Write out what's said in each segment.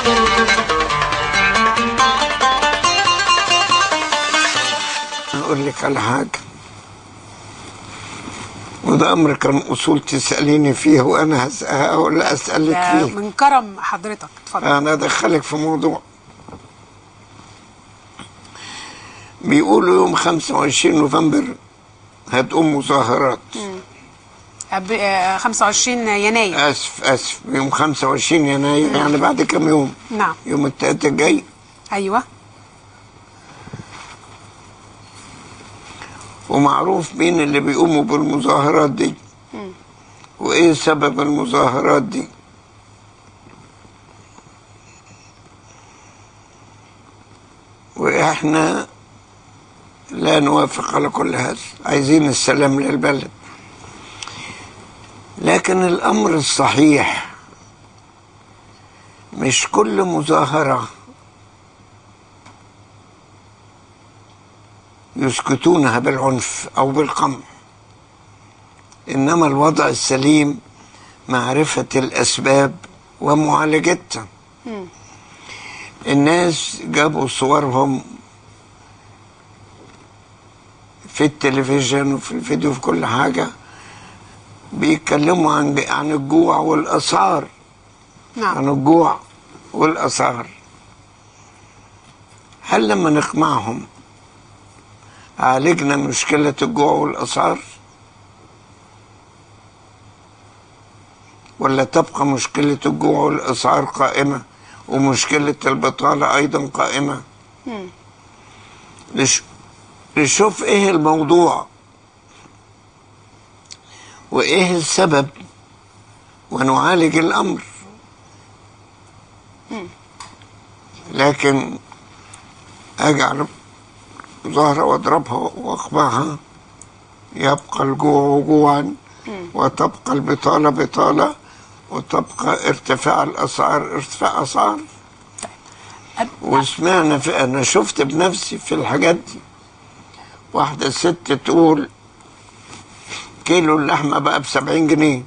اقول لك على حاجه وده امر كان اصول تساليني فيه وانا هسأل ولا اسالك ده فيه من كرم حضرتك اتفضل انا ادخلك في موضوع بيقولوا يوم 25 نوفمبر هتقوم مظاهرات أب- آه، 25 يناير اسف اسف يوم 25 يناير يعني بعد كم يوم نعم يوم التلاتة الجاي ايوه ومعروف مين اللي بيقوموا بالمظاهرات دي وايه سبب المظاهرات دي واحنا لا نوافق على كل هذا عايزين السلام للبلد لكن الامر الصحيح مش كل مظاهره يسكتونها بالعنف او بالقمع انما الوضع السليم معرفه الاسباب ومعالجتها الناس جابوا صورهم في التلفزيون وفي الفيديو في كل حاجه بيتكلموا عن عن الجوع والاسعار نعم عن الجوع والاسعار هل لما نقمعهم عالجنا مشكلة الجوع والأسعار ولا تبقى مشكلة الجوع والأسعار قائمة ومشكلة البطالة أيضا قائمة نش- نشوف إيه الموضوع وإيه السبب ونعالج الأمر لكن أجعل ظهر واضربها واقمعها يبقى الجوع جوعا وتبقى البطالة بطالة وتبقى ارتفاع الأسعار ارتفاع أسعار أب- وسمعنا في أنا شفت بنفسي في الحاجات دي واحدة ست تقول كيلو اللحمة بقى بسبعين جنيه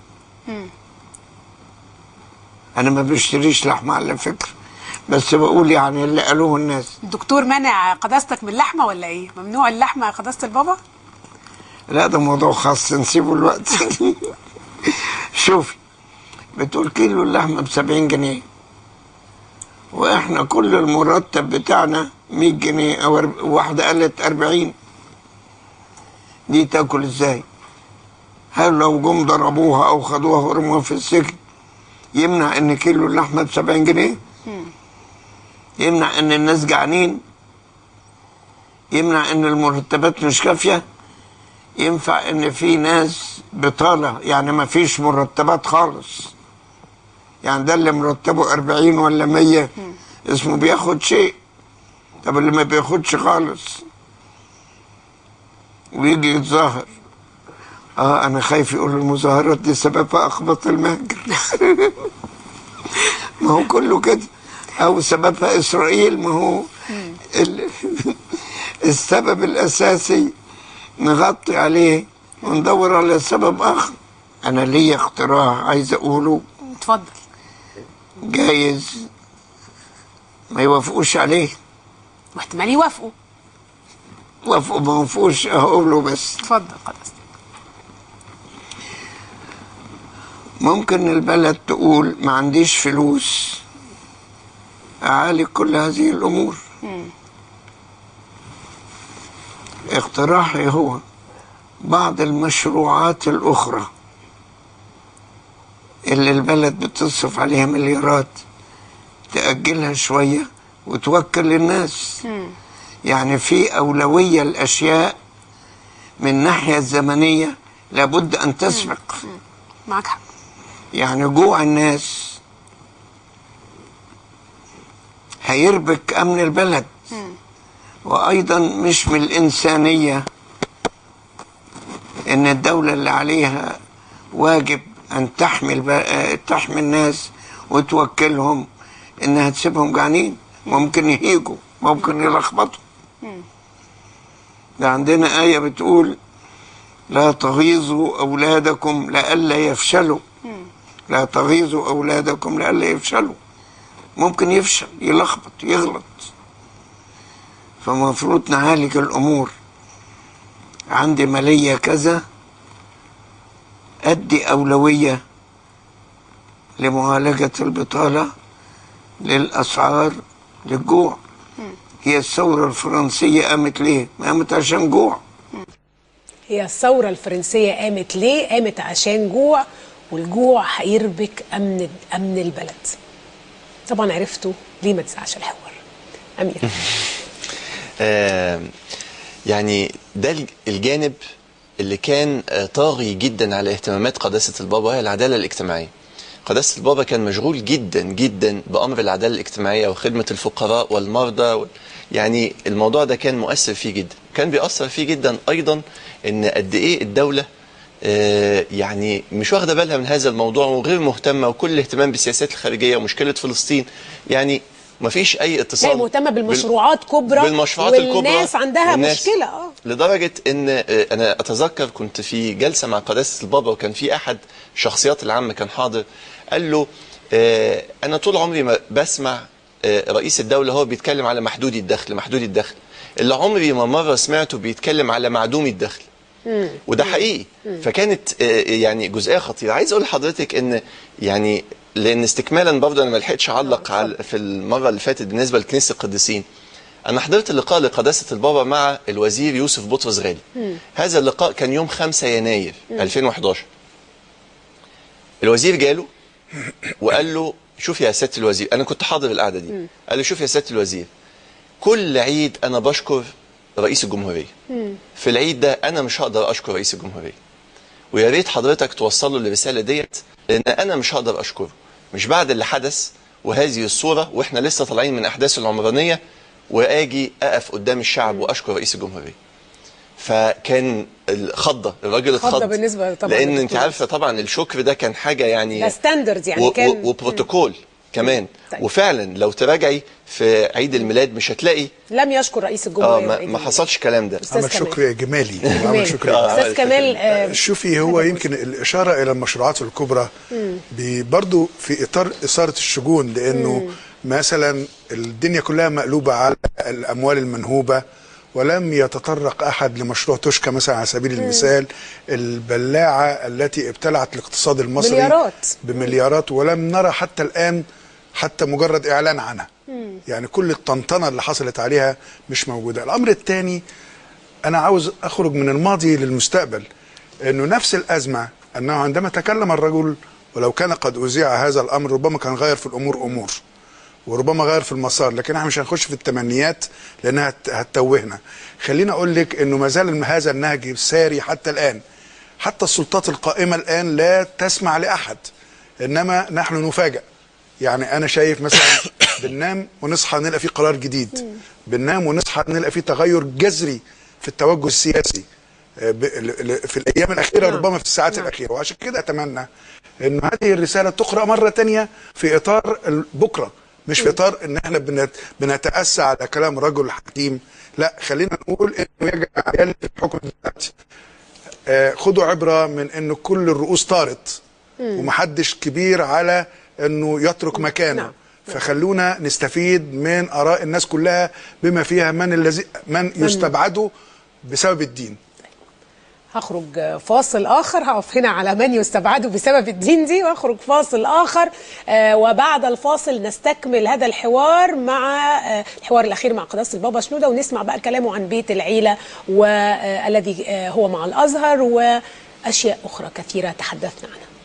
أنا ما بشتريش لحمة على فكرة بس بقول يعني اللي قالوه الناس الدكتور منع قداستك من اللحمه ولا ايه ممنوع اللحمه يا قداسه البابا لا ده موضوع خاص نسيبه الوقت شوفي بتقول كيلو اللحمة بسبعين جنيه واحنا كل المرتب بتاعنا مية جنيه او أرب- واحدة قالت اربعين دي تاكل ازاي هل لو جم ضربوها او خدوها ورموها في السجن يمنع ان كيلو اللحمة بسبعين جنيه يمنع ان الناس جعانين يمنع ان المرتبات مش كافيه ينفع ان في ناس بطالة يعني ما فيش مرتبات خالص يعني ده اللي مرتبه أربعين ولا مية اسمه بياخد شيء طب اللي ما بياخدش خالص ويجي يتظاهر اه انا خايف يقول المظاهرات دي سببها اخبط المهجر ما هو كله كده او سببها اسرائيل ما هو ال... السبب الاساسي نغطي عليه وندور على سبب اخر انا ليا اقتراح عايز اقوله اتفضل جايز ما يوافقوش عليه واحتمال يوافقوا وافقوا ما وافقوش اقوله بس اتفضل قداستك ممكن البلد تقول ما عنديش فلوس اعالج كل هذه الامور اقتراحي هو بعض المشروعات الاخرى اللي البلد بتصرف عليها مليارات تأجلها شوية وتوكل للناس يعني في أولوية الأشياء من الناحية الزمنية لابد أن تسبق معاك حق يعني جوع الناس هيربك امن البلد وايضا مش من الانسانيه ان الدوله اللي عليها واجب ان تحمي الب- آه، تحمي الناس وتوكلهم انها تسيبهم جعانين ممكن يهيجوا ممكن يلخبطوا ده عندنا آية بتقول لا تغيظوا أولادكم لئلا يفشلوا لا تغيظوا أولادكم لئلا يفشلوا ممكن يفشل يلخبط يغلط فمفروض نعالج الأمور عندي مالية كذا أدي أولوية لمعالجة البطالة للأسعار للجوع هي الثورة الفرنسية قامت ليه؟ ما قامت عشان جوع هي الثورة الفرنسية قامت ليه؟ قامت عشان جوع والجوع هيربك أمن أمن البلد. طبعا عرفتوا ليه ما تسعش الحوار. أمير آه، يعني ده الج- الجانب اللي كان آه، طاغي جدا على اهتمامات قداسة البابا وهي العدالة الاجتماعية قداسة البابا كان مشغول جدا جدا بأمر العدالة الاجتماعية وخدمة الفقراء والمرضى وال- يعني الموضوع ده كان مؤثر فيه جدا كان بيأثر فيه جدا أيضا إن قد إيه الدولة آه، يعني مش واخدة بالها من هذا الموضوع وغير مهتمة وكل الاهتمام بالسياسات الخارجية ومشكلة فلسطين يعني ما فيش أي اتصال لا مهتمة بال- بالمشروعات كبرى بالمشروعات الكبرى والناس عندها والناس- مشكلة اه لدرجة ان آه، انا اتذكر كنت في جلسة مع قداسة البابا وكان في احد الشخصيات العامة كان حاضر قال له آه، انا طول عمري ما بسمع آه، رئيس الدولة هو بيتكلم على محدودي الدخل محدودي الدخل اللي عمري ما مرة سمعته بيتكلم على معدومي الدخل وده حقيقي فكانت آه، يعني جزئيه خطيره عايز اقول لحضرتك ان يعني لان استكمالا برضه انا ما لحقتش اعلق على في المره اللي فاتت بالنسبه لكنيسه القديسين انا حضرت لقاء لقداسه البابا مع الوزير يوسف بطرس غالي هذا اللقاء كان يوم 5 يناير 2011 الوزير جاله وقال له شوف يا سياده الوزير انا كنت حاضر القعده دي قال له شوف يا سياده الوزير كل عيد انا بشكر رئيس الجمهوريه في العيد ده انا مش هقدر اشكر رئيس الجمهوريه ويا ريت حضرتك توصل له الرساله ديت لان انا مش هقدر اشكره مش بعد اللي حدث وهذه الصوره واحنا لسه طالعين من احداث العمرانيه واجي اقف قدام الشعب واشكر رئيس الجمهوريه فكان الخضه الراجل خضة اتخض بالنسبة طبعاً لان انت للدكتور. عارفه طبعا الشكر ده كان حاجه يعني ده ستاندرز يعني و- كان و- وبروتوكول كمان طيب. وفعلا لو تراجعي في عيد الميلاد مش هتلاقي لم يشكر رئيس اه الجمهورية ما, وعيد ما الميلاد. حصلش الكلام ده أستاذ عمل كمال. شكر جمالي عمل كمال. شكر آه. استاذ كمال آه، شوفي هو يمكن الإشارة إلى المشروعات الكبرى برضه في إطار إثارة الشجون لأنه مثلا الدنيا كلها مقلوبة على الأموال المنهوبة ولم يتطرق أحد لمشروع توشكا مثلا على سبيل المثال البلاعة التي ابتلعت الاقتصاد المصري مليارات. بمليارات ولم نرى حتى الآن حتى مجرد إعلان عنها يعني كل الطنطنة اللي حصلت عليها مش موجودة الأمر الثاني انا عاوز اخرج من الماضي للمستقبل انه نفس الازمه انه عندما تكلم الرجل ولو كان قد اذيع هذا الامر ربما كان غير في الامور امور وربما غير في المسار لكن احنا مش هنخش في التمنيات لانها هت- هتتوهنا خليني اقول لك انه ما زال هذا النهج ساري حتى الان حتى السلطات القائمه الان لا تسمع لاحد انما نحن نفاجأ يعني انا شايف مثلا بننام ونصحى نلاقي في قرار جديد بننام ونصحى نلاقي في تغير جذري في التوجه السياسي آه، ب- ل- ل- في الايام الاخيره نعم. ربما في الساعات نعم. الاخيره وعشان كده اتمنى ان هذه الرساله تقرا مره تانية في اطار ال- بكره مش في اطار ان احنا بنت بنتاسى على كلام رجل حكيم لا خلينا نقول انه يجب على في الحكم دلوقتي آه، خدوا عبره من انه كل الرؤوس طارت ومحدش كبير على انه يترك مكانه نعم. فخلونا نستفيد من اراء الناس كلها بما فيها من الذي من يستبعدوا بسبب الدين هخرج فاصل اخر هقف هنا على من يستبعدوا بسبب الدين دي واخرج فاصل اخر آه وبعد الفاصل نستكمل هذا الحوار مع آه الحوار الاخير مع قداسه البابا شنوده ونسمع بقى كلامه عن بيت العيله والذي آه هو مع الازهر واشياء اخرى كثيره تحدثنا عنها